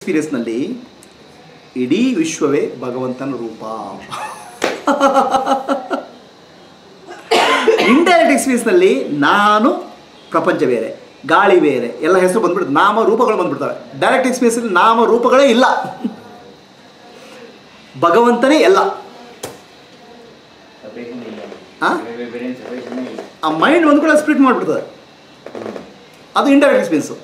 ಎಕ್ಸ್ಪೀರಿಯನ್ಸ್ನಲ್ಲಿ ಇಡೀ ವಿಶ್ವವೇ ಭಗವಂತನ ರೂಪ ಇಂಡೈರೆಕ್ಟ್ ಎಕ್ಸ್ಪೀರಿಯನ್ಸ್ನಲ್ಲಿ ನಾನು ಪ್ರಪಂಚ ಬೇರೆ ಗಾಳಿ ಬೇರೆ ಎಲ್ಲ ಹೆಸರು ಬಂದ್ಬಿಡುತ್ತೆ ನಾಮ ರೂಪಗಳು ಬಂದ್ಬಿಡ್ತವೆ ಡೈರೆಕ್ಟ್ ಎಕ್ಸ್ಪೀರಿಯನ್ಸಲ್ಲಿ ನಾಮ ರೂಪಗಳೇ ಇಲ್ಲ ಭಗವಂತನೇ ಎಲ್ಲ ಸಪರೇಷನ್ ಇಲ್ಲ ಆ? ಬೇರೆ ಬೇರೆ ಸಪರೇಷನ್ ಇಲ್ಲ ಆ ಮೈಂಡ್ ಒಂದು ಕೂಡ ಸ್ಪ್ಲಿಟ್ ಮಾಡಿಬಿಡ್ತದೆ ಅದು ಇಂಡೈರೆಕ್ಟ್ ಎಕ್ಸ್ಪೀರಿಯನ್ಸು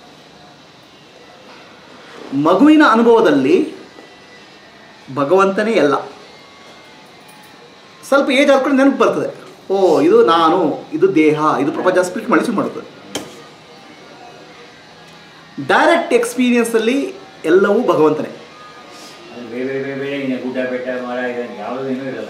ಮಗುವಿನ ಅನುಭವದಲ್ಲಿ ಭಗವಂತನೇ ಎಲ್ಲ ಸ್ವಲ್ಪ ಏಜ್ ಆದ್ಕೊಂಡು ನೆನಪು ಬರ್ತದೆ ಓ ಇದು ನಾನು ಇದು ದೇಹ ಇದು ಪ್ರಪಂಚ ಸ್ಪ್ಲಿಟ್ ಮಾಡಿ ಶುರು ಮಾಡುತ್ತದೆ ಡೈರೆಕ್ಟ್ ಎಕ್ಸ್ಪೀರಿಯನ್ಸಲ್ಲಿ ಎಲ್ಲವೂ ಭಗವಂತನೇ ಅದು ಬೇರೆ ಬೇರೆ ಬೇರೆ ಬೇರೆ ಇನ್ನು ಗುಡ್ಡ ಬೆಟ್ಟ ಮರ ಇದೆ ಯಾವುದೂ ಏನೂ ಇರಲ್ಲ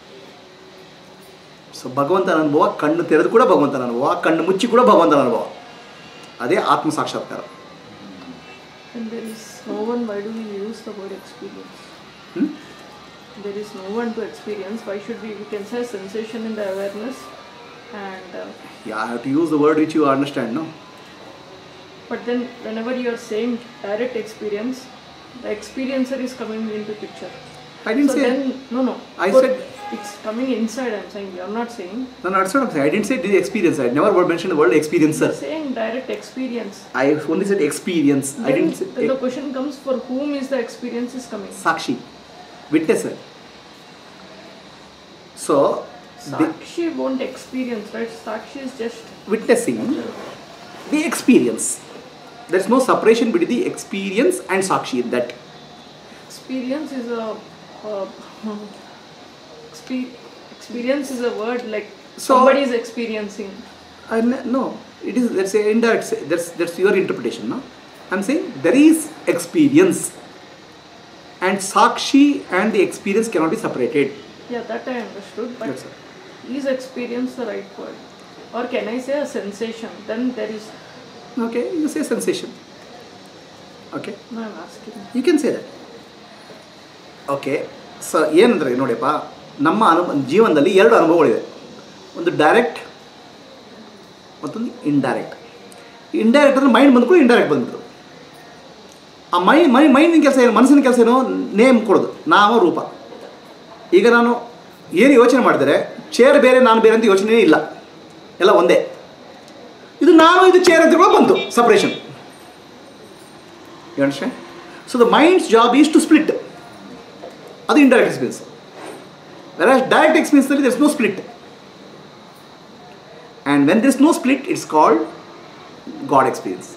ಸೊ ಭಗವಂತನ ಅನುಭವ ಕಣ್ಣು ತೆರೆದು ಕೂಡ ಭಗವಂತನ ಅನುಭವ ಕಣ್ಣು ಮುಚ್ಚಿ ಕೂಡ ಭಗವಂತನ ಅನುಭವ ಅದೇ ಆತ್ಮ ಸಾಕ್ಷಾತ್ಕಾರ And there is no one, why do we use the word experience? Hmm? There is no one to experience. Why should we? We can say sensation in the awareness, and uh, Yeah, I have to use the word which you understand, no? but then whenever you are saying direct experience, the experiencer is coming into picture. I didn't so say. then no no. I For- said- it's coming inside. I'm saying you're not saying. No, no, that's what I'm saying. I didn't say the experience. I never word- mentioned the word experiencer. You're saying direct experience. I only said experience. I Then didn't say the question comes for whom is the experience is coming. Sakshi, witnesser. So, the Sakshi won't experience, right? Sakshi is just witnessing the experience. There's no separation between the experience and Sakshi in that. experience is a uh, expe- experience is a word like So- somebody is experiencing. I n- no, it is that's a indirect. say- That's that's your interpretation, no? I'm saying there is experience, and Sakshi and the experience cannot be separated. Yeah, that I understood. But That's all. is experience the right word, or can I say a sensation? Then there is. Okay, you say sensation. Okay. No, I'm asking. You can say that okay ಸ ಏನಂದರೆ ನೋಡಿಯಪ್ಪ ನಮ್ಮ ಅನು ಜೀವನದಲ್ಲಿ ಎರಡು ಅನುಭವಗಳಿದೆ ಒಂದು direct ಮತ್ತೊಂದು indirect indirect ಅಂದರೆ mind ಬಂದ್ಕೊಂಡು indirect ಬಂದ್ಬಿಟ್ಟು ಆ ಮೈ ಮೈ ಮೈಂಡಿನ ಕೆಲಸ ಏನು ಮನಸ್ಸಿನ ಕೆಲಸ ಏನು ನೇಮ್ ಕೊಡೋದು ನಾಮ ರೂಪ ಈಗ ನಾನು ಏನು ಯೋಚನೆ ಮಾಡಿದರೆ ಚೇರ್ ಬೇರೆ ನಾನು ಬೇರೆ ಅಂತ ಯೋಚನೆ ಇಲ್ಲ ಎಲ್ಲ ಒಂದೇ ಇದು ನಾನು ಇದು ಚೇರ್ ಅಂತ ಕೂಡ ಬಂತು suppression You understand? So the mind's job is to split. ಅದು indirect experience. Whereas direct experience there is no split. And when there is no split, it's called God experience.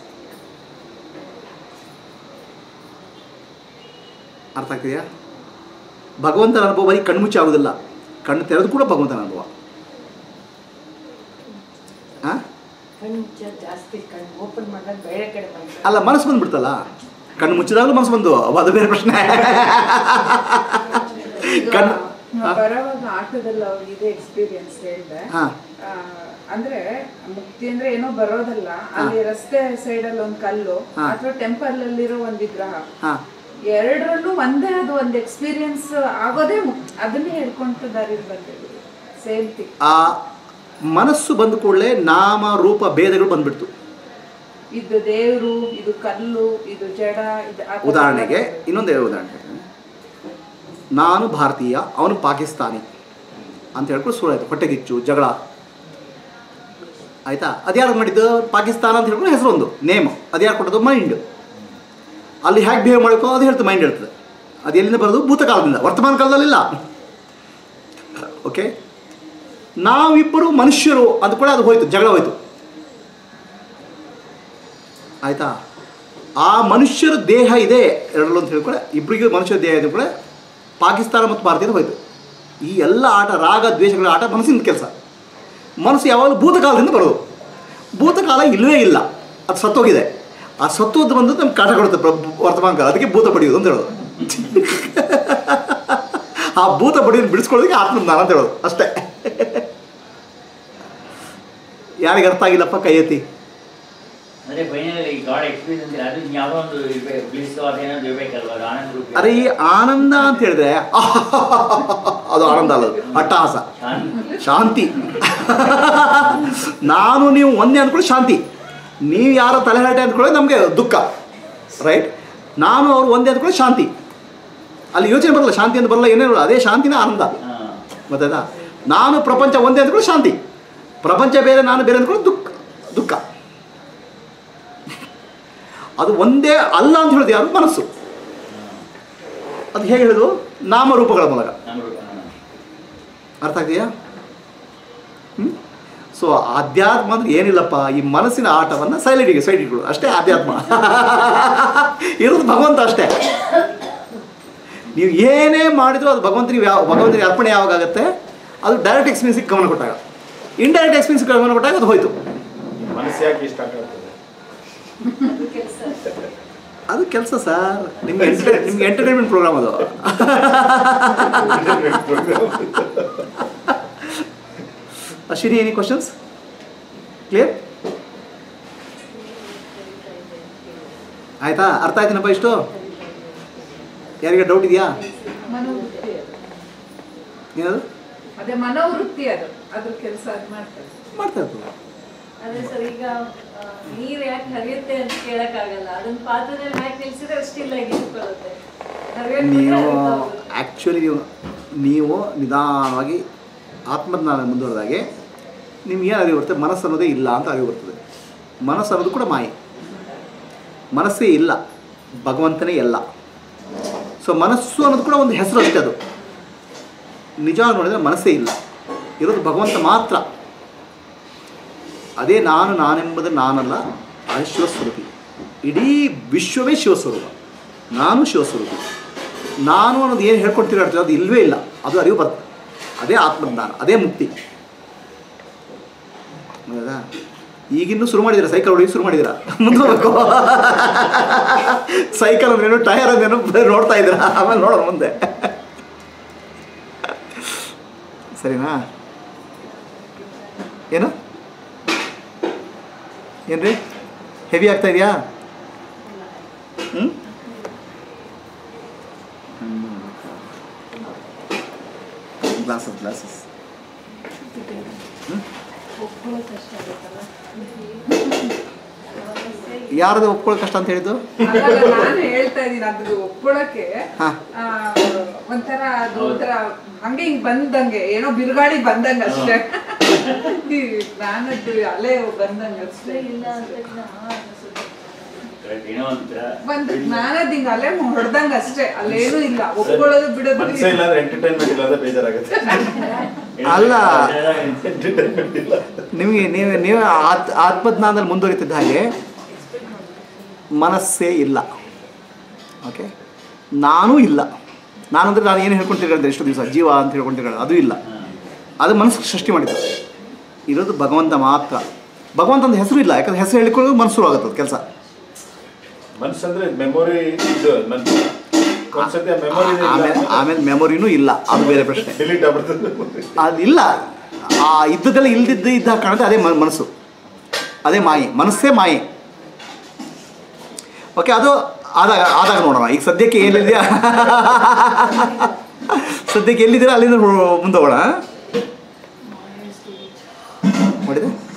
ಅರ್ಥ ಆಗ್ತಿದೆಯಾ ಭಗವಂತನ ಅನುಭವ ಬರೀ ಕಣ್ಮುಚ್ಚಿ ಆಗೋದಿಲ್ಲ ಕಣ್ಣು ತೆರೆದು ಕೂಡ ಭಗವಂತನ ಅನುಭವ ಆ? ಕಣ್ಣು ಜಾ- ಜಾಸ್ತಿ ಕಣ್ಣು ಓಪನ್ ಮಾಡಿದಾಗ ಬೇರೆ ಕಡೆ ಬಂತು ಅಲ್ಲ ಮನಸ್ಸು ಬಂದ್ಬಿಡ್ತಲ್ಲ ಕಣ್ಣು ಮುಚ್ಚಿದಾಗಲೂ ಮನಸ್ಸು ಬಂದು ಅದು ಬೇರೆ ಪ್ರಶ್ನೆ ಕಣ್ಣು ಹಾ. ಬರೋವಾಗ ಆಟೋದಲ್ಲಿ ಅವ್ರಿಗೆ ಇದೆ ಎಕ್ಸ್ಪೀರಿಯನ್ಸ್ ಹೇಳಿದೆ ಹಾ. ಆ, ಅಂದ್ರೆ ಮುಕ್ತಿ ಅಂದ್ರೆ ಏನೋ ಬರೋದಲ್ಲ ಅಲ್ಲಿ ರಸ್ತೆ ಸೈಡ್ ಅಲ್ಲಿ ಒಂದ್ ಕಲ್ಲು ಹಾ. ಅಥವಾ ಟೆಂಪಲ್ ಅಲ್ಲಿರೋ ಒಂದ್ ವಿಗ್ರಹ ಹಾಂ ಎರಡರಲ್ಲೂ ಒಂದೇ ಅದು ಒಂದ್ ಎಕ್ಸ್ಪೀರಿಯನ್ಸ್ ಆಗೋದೇ ಮುಕ್ತಿ ಅದನ್ನೇ ಹೇಳ್ಕೊಂತ ದಾರಿಲಿ ಬಂದಿದ್ರು ಸೇಮ್ ಥಿಂಗ್ ಆ ಮನಸ್ಸು ಬಂದ ಕೂಡಲೇ ನಾಮ ರೂಪ ಭೇದಗಳು ಬಂದ್ಬಿಡ್ತು ಇದು ದೇವ್ರು ಇದು ಕಲ್ಲು ಇದು ಜಡ ಇದು ಆ ಥರ ಉದಾಹರಣೆಗೆ ಇನ್ನೊಂದು ಉದಾಹರಣೆ ಹೇಳ್ತೀನಿ. ನಾನು ಭಾರತೀಯ ಅವನು ಪಾಕಿಸ್ತಾನಿ ಅಂತ ಹೇಳ್ಕೊಂಡು ಸುಳ್ಳು ಆಯ್ತು ಹೊಟ್ಟೆಗಿಚ್ಚು ಜಗಳ ಆಯ್ತಾ ಅದ್ಯಾರು ಮಾಡಿದ್ದು ಪಾಕಿಸ್ತಾನ ಅಂತ ಹೇಳ್ಕೊಂಡು ಹೆಸರು ಒಂದು ನೇಮ್ ಅದ್ಯಾರು ಕೊಟ್ಟದ್ದು ಮೈಂಡ್ ಅಲ್ಲಿ ಹೇಗೆ ಬಿಹೇವ್ ಮಾಡಬೇಕು ಅದು ಹೇಳ್ತು ಮೈಂಡ್ ಹೇಳ್ತದೆ ಅದು ಎಲ್ಲಿಂದ ಬರೋದು ಭೂತಕಾಲದಿಂದ ವರ್ತಮಾನ ಕಾಲದಲ್ಲಿಲ್ಲ ಓಕೆ ನಾವಿಬ್ಬರು ಮನುಷ್ಯರು ಅಂತ ಕೂಡ ಅದು ಹೋಯ್ತು ಜಗಳ ಹೋಯ್ತು ಆಯ್ತಾ ಆ ಮನುಷ್ಯರ ದೇಹ ಇದೆ ಎರಡಲ್ಲೂ ಅಂತ ಹೇಳ್ಕೊಳ್ಳೆ ಇಬ್ಬರಿಗೂ ಮನುಷ್ಯರ ದೇಹ ಇದೆ ಕೂಡ ಪಾಕಿಸ್ತಾನ ಮತ್ತು ಭಾರತೀಯ ಹೋಯ್ತು ಈ ಎಲ್ಲ ಆಟ ರಾಗ ದ್ವೇಷಗಳ ಆಟ ಮನಸ್ಸಿನ ಕೆಲಸ ಮನಸ್ಸು ಯಾವಾಗಲೂ ಭೂತಕಾಲದಿಂದ ಬರೋದು ಭೂತಕಾಲ ಇಲ್ಲವೇ ಇಲ್ಲ ಅದು ಸತ್ತೋಗಿದೆ ಆ ಸತ್ತೋದು ಬಂದು ನಮ್ಗೆ ಕಾಟ ಕೊಡುತ್ತೆ ಪ್ರ- ವರ್ತಮಾನ ಕಾಲ ಅದಕ್ಕೆ ಭೂತ ಪಡೆಯೋದು ಅಂತ ಹೇಳೋದು ಆ ಭೂತ ಪಡೆಯೋದು ಬಿಡಿಸ್ಕೊಳ್ಳೋದಕ್ಕೆ ಆತ್ಮಜ್ಞಾನ ಅಂತ ಹೇಳೋದು ಅಷ್ಟೇ ಯಾರಿಗೆ ಅರ್ಥ ಆಗಿಲ್ಲಪ್ಪ ಕೈ ಎತ್ತಿ ಅಂದ್ರೆ ಫೈನಲಿ ಗಾಡ್ ಎಕ್ಸ್ಪೀರಿಯನ್ಸ್ ಅದು ಯಾವುದೋ ಒಂದು ಇರ್ಬೇಕು ಬ್ಲಿಸ್ ಅದೇನಾದ್ರು ಇರ್ಬೇಕಲ್ವಾ ಅದು ಆನಂದ ರೂಪ ಅರೆ ಈ ಆನಂದ ಅಂತ ಹೇಳಿದ್ರೆ ಅದು ಆನಂದ ಅಲ್ಲ ಅದು ಅಟ್ಟಹಾಸ ಶಾಂತಿ ಶಾಂತಿ ನಾನು ನೀವು ಒಂದೇ ಅಂದ್ಕೊಳ್ಳಿ ಶಾಂತಿ ನೀವು ಯಾರ ತಲೆಹರಟೆ ಅಂದ್ಕೊಳ್ಳಿ ನಮಗೆ ದುಃಖ ರೈಟ್ ನಾನು ಅವರು ಒಂದೇ ಅಂದ್ಕೊಳ್ಳಿ ಶಾಂತಿ ಅಲ್ಲಿ ಯೋಚನೆ ಬರಲ್ಲ ಶಾಂತಿ ಅಂತ ಬರಲ್ಲ ಏನೇ ಅದೇ ಶಾಂತಿನೇ ಆನಂದ ಹಾಂ ಗೊತ್ತಾಯ್ತಾ ನಾನು ಪ್ರಪಂಚ ಒಂದೇ ಅಂದ್ಕೊಳ್ಳಿ ಶಾಂತಿ ಪ್ರಪಂಚ ಬೇರೆ ನಾನು ಬೇರೆ ಅಂದ್ಕೊಳ್ಳಿ ದುಃಖ ದುಃಖ ಅದು ಒಂದೇ ಅಲ್ಲ ಅಂತ ಹೇಳೋದು ಯಾರು ಮನಸ್ಸು ಅದು ಹೇಗೆ ಹೇಳೋದು ನಾಮರೂಪಗಳ ಮೂಲಕ ನಮ್ಮ ಹಾಂ ಅರ್ಥ ಆಗ್ತೀಯಾ ಹ್ಞೂ ಸೊ ಆಧ್ಯಾತ್ಮ ಅಂದ್ರೆ ಏನಿಲ್ಲಪ್ಪ ಈ ಮನಸ್ಸಿನ ಆಟವನ್ನು ಸೈಲೆಂಟಿಗೆ ಸೈಡ್ ಇಟ್ಕೊಳ್ಳು ಅಷ್ಟೇ ಆಧ್ಯಾತ್ಮ ಇರೋದು ಭಗವಂತ ಅಷ್ಟೇ ನೀವು ಏನೇ ಮಾಡಿದ್ರು ಅದು ಭಗವಂತನಿಗೆ ಯಾವ ಭಗವಂತನಿಗೆ ಅರ್ಪಣೆ ಯಾವಾಗ ಆಗುತ್ತೆ ಅದು ಡೈರೆಕ್ಟ್ ಎಕ್ಸ್ಪೀರಿಯನ್ಸಿಗೆ ಗಮನ ಕೊಟ್ಟಾಗ ಇಂಡೈರೆಕ್ಟ್ ಎಕ್ಸ್ಪೀರಿಯನ್ಸ್ಗೆ ಗಮನ ಕೊಟ್ಟಾಗ ಅದು ಹೋಯ್ತು ಮನಸ್ಸು ಯಾಕೆ ಇಷ್ಟ ಆಗ್ತದೆ ಅದು ಕೆಲಸ ಸರ್ ನಿಮ್ಗೆ ಎಂಟರ್ ನಿಮ್ಗೆ ಎಂಟರ್ಟೈನ್ಮೆಂಟ್ ಪ್ರೋಗ್ರಾಮ್ ಅದು ಅಶ್ವಿನಿ ಎನಿ ಕ್ವಶನ್ಸ್ ಕ್ಲಿಯರ್ ಆಯ್ತಾ ಅರ್ಥ ಆಯ್ತೇನಪ್ಪ ಇಷ್ಟು ಯಾರಿಗೆ ಡೌಟ್ ಇದೆಯಾ ಮನೋವೃತ್ತಿ ಅದು ಏನದು ಅದೇ ಮನೋವೃತ್ತಿ ಅದು ಅದ್ರ ಕೆಲಸ ಅದು ಮಾಡ್ತಾರೆ ಮಾಡ್ತಾ ಇರ್ತದೆ ಅದೇ ಸರ್ ಈಗ ಆ, ನೀರ್ ಯಾಕೆ ಹರಿಯುತ್ತೆ ಅಂತ ಕೇಳಕ್ಕಾಗಲ್ಲ ಅದನ್ನ ಪಾತ್ರದಲ್ಲಿ ಹಾಕಿ ನಿಲ್ಸಿದ್ರೆ ಸ್ಟಿಲ್ ಆಗಿ ನಿಂತ್ಕೊಳ್ಳುತ್ತೆ ಹರಿಯೋದ್ ಬಿಟ್ರೆ ನೀವು ಹರಿತಾ ಹೋಗುತ್ತೆ. ಆ್ಯಕ್ಚುಲಿ ನೀವು ನೀವು ನಿಧಾನವಾಗಿ ಆತ್ಮಜ್ಞಾನ ಮುಂದುವರೆದಾಗೆ ನಿಮ್ಗೆ ಏನು ಅರಿವು ಬರ್ತದೆ ಮನಸ್ಸು ಅನ್ನೋದೇ ಇಲ್ಲ ಅಂತ ಅರಿವು ಬರ್ತದೆ ಮನಸ್ಸು ಅನ್ನೋದು ಕೂಡ ಮಾಯೆ ಮನಸ್ಸೇ ಇಲ್ಲ ಭಗವಂತನೇ ಎಲ್ಲ ಸೊ ಮನಸ್ಸು ಅನ್ನೋದು ಕೂಡ ಒಂದು ಹೆಸರು ಅಷ್ಟೇ ಅದು ನಿಜ ನೋಡಿದರೆ ಮನಸ್ಸೇ ಇಲ್ಲ ಇರೋದು ಭಗವಂತ ಮಾತ್ರ ಅದೇ ನಾನು ನಾನೆಂಬುದು ನಾನಲ್ಲ ಅದು ಶಿವಸ್ವರೂಪಿ ಇಡೀ ವಿಶ್ವವೇ ಶಿವಸ್ವರೂಪ ನಾನು ಶಿವಸ್ವರೂಪಿ ನಾನು ಅನ್ನೋದು ಏನು ಹೇಳ್ಕೊಂಡು ತಿರುಗಾಡ್ತೀವಿ ಅದು ಇಲ್ಲವೇ ಇಲ್ಲ ಅದು ಅರಿವು ಬರ್ತದೆ ಅದೇ ಆತ್ಮಜ್ಞಾನ ಅದೇ ಮುಕ್ತಿ ಹೌದಾ ಈಗಿನ್ನೂ ಶುರು ಮಾಡಿದ್ದೀರಾ ಸೈಕಲ್ ಹೊಡಿಯೋಕೆ ಶುರು ಮಾಡಿದ್ದೀರಾ ಮುಂದೆ ಹೋಗ್ಬೇಕು ಸೈಕಲ್ ಅಂದ್ರೇನು ಟೈರ್ ಅಂದ್ರೇನು ಬರೀ ನೋಡ್ತಾ ಇದ್ದೀರಾ ಆಮೇಲೆ ನೋಡೋಣ ಮುಂದೆ ಸರಿನಾ ಏನು ಏನ್ರಿ ಹೆವಿ ಆಗ್ತಾ ಇದೆಯಾ ಹ್ಞೂ ಗ್ಲಾಸಸ್ ಗ್ಲಾಸಸ್ ಯಾರದು ಒಪ್ಕೊಳ್ಳೋ ಕಷ್ಟ ಅಂತ ಹೇಳಿದ್ದು ಅಲ್ಲ, ನಾನು ಹೇಳ್ತಾ ಇದ್ದೀನಿ ಅದ್ರ ಒಪ್ಕೊಳಕ್ಕೆ ಹಾ. ಆ, ಒಂಥರ ಅದು ಒಂಥರ ಹಂಗೆ ಹಿಂಗ್ ಬಂದಂಗೆ ಏನೋ ಬಿರುಗಾಳಿ ಬಂದಂಗ ಅಷ್ಟೇ ಈ ಜ್ಞಾನದ್ದು ಅಲೆ ಬಂದಂಗ ಅಷ್ಟೇ ಇಲ್ಲ ಅಂತ ತಕ್ಷಣ ಆ ಅನ್ಸುತ್ತೆ. ಕರೆಕ್ಟ್ ಏನೋ ಒಂಥರ ಒಂದ್ ಜ್ಞಾನದ ಹಿಂಗ್ ಅಲೆ ಹೊಡ್ದಂಗ ಅಷ್ಟೇ ಅಲ್ಲೇನು ಇಲ್ಲ ಒಪ್ಕೊಳ್ಳೋದು ಬಿಡೋದು ಮನಸ್ಸೇ ಇಲ್ಲ ಅಂದ್ರೆ ಎಂಟರ್ಟೈನ್ಮೆಂಟ್ ಇಲ್ಲ ಅಂದ್ರೆ ಬೇಜಾರಾಗುತ್ತೆ ಅಲ್ಲ. ಎಂಟರ್ಟೈನ್ಮೆಂಟ್ ಇಲ್ಲ ನಿಮಗೆ ನೀವು ನೀವು ಆತ್ ಆತ್ಮಜ್ಞಾನದಲ್ಲಿ ಮುಂದುವರಿತಿದ್ದ ಹಾಗೆ ಮನಸ್ಸೇ ಇಲ್ಲ ಓಕೆ ನಾನೂ ಇಲ್ಲ ನಾನು ಅಂದರೆ ನಾನು ಏನು ಹೇಳ್ಕೊಂತಿರೋದು ಎಷ್ಟು ದಿವಸ ಜೀವ ಅಂತ ಹೇಳ್ಕೊಂತಿರೋದು ಅದು ಇಲ್ಲ ಅದು ಮನಸ್ಸು ಸೃಷ್ಟಿ ಮಾಡಿದ್ದು ಇರೋದು ಭಗವಂತ ಮಾತ್ರ ಭಗವಂತನ ಹೆಸರು ಇಲ್ಲ ಯಾಕಂದ್ರೆ ಹೆಸರು ಹೇಳಿಕೊಳ್ಳೋದು ಮನಸ್ಸು ಆಗುತ್ತೆ ಕೆಲಸ ಮನಸ್ಸಂದ್ರೆ ಮೆಮೊರಿ ಇದು ನನ್ನ ಒಂದ್ಸತಿ ಮೆಮೊರಿ ಆಮೇಲೆ ಆಮೇಲೆ ಮೆಮೊರಿನೂ ಇಲ್ಲ ಅದು ಬೇರೆ ಪ್ರಶ್ನೆ ಡಿಲೀಟ್ ಆಗ್ಬಿಡ್ತದೆ ಅದು ಇಲ್ಲ ಆ ಇದ್ದದೆಲ್ಲ ಇಲ್ದಿದ್ದು ಇದ್ದ ಕಾಣುತ್ತೆ ಅದೇ ಮ- ಮನಸ್ಸು ಅದೇ ಮಾಯೆ ಮನಸ್ಸೇ ಮಾಯೆ ಓಕೆ ಅದು ಆದಾಗ ಆದಾಗ ನೋಡೋಣ ಈಗ ಸದ್ಯಕ್ಕೆ ಎಲ್ಲಿದೆಯಾ ಸದ್ಯಕ್ಕೆ ಎಲ್ಲಿದ್ದೀರಾ ಅಲ್ಲಿಂದ ಹೊ- ಮುಂದೆ ಹೋಗೋಣ ಮಾಡಿದೆ